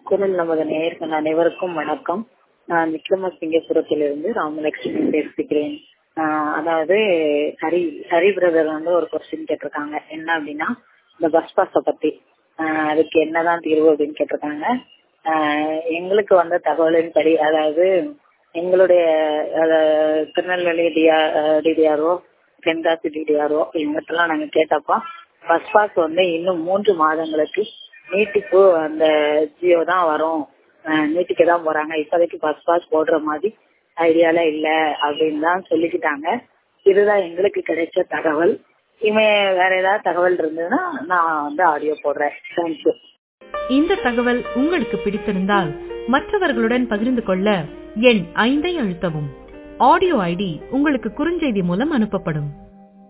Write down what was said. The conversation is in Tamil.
குரல் நமது நேயர்கள் அனைவருக்கும் வணக்கம் நான் விக்ரமசிங்கபுரத்திலிருந்து ராமலட்சுமி பேசுகிறேன் ஆஹ் அதாவது ஹரி ஹரி பிரதர் வந்து ஒரு கொஸ்டின் கேட்டிருக்காங்க என்ன அப்படின்னா இந்த பஸ் பாஸை பத்தி ஆஹ் அதுக்கு என்னதான் தீர்வு அப்படின்னு கேட்டிருக்காங்க ஆஹ் எங்களுக்கு வந்த தகவலின் படி அதாவது எங்களுடைய அஹ், Tirunelveli DR DTRO Tenkasi DTRO இவங்ககிட்டலாம் நாங்க கேட்டப்போ பஸ் பாஸ் வந்து இன்னும் மூன்று மாதங்களுக்கு நீட்டிப்பு அந்த ஜியோ தான் வரும் அஹ், நீட்டிக்க தான் போறாங்க இப்போதைக்கு பஸ் பாஸ் போடுற மாதிரி ஐடியால இல்ல அப்படின்னு தான் சொல்லிக்கிட்டாங்க இதுதான் எங்களுக்கு கிடைச்ச தகவல் இவன் வேற ஏதாவது தகவல் இருந்ததுன்னா நான் வந்து ஆடியோ போடுறேன் தேங்க்யூ இந்த தகவல் உங்களுக்கு பிடித்திருந்தால் மற்றவர்களுடன் பகிர்ந்து கொள்ள எண் ஐந்தை அழுத்தவும் ஆடியோ ஐடி உங்களுக்கு குறுஞ்செய்தி மூலம் அனுப்பப்படும்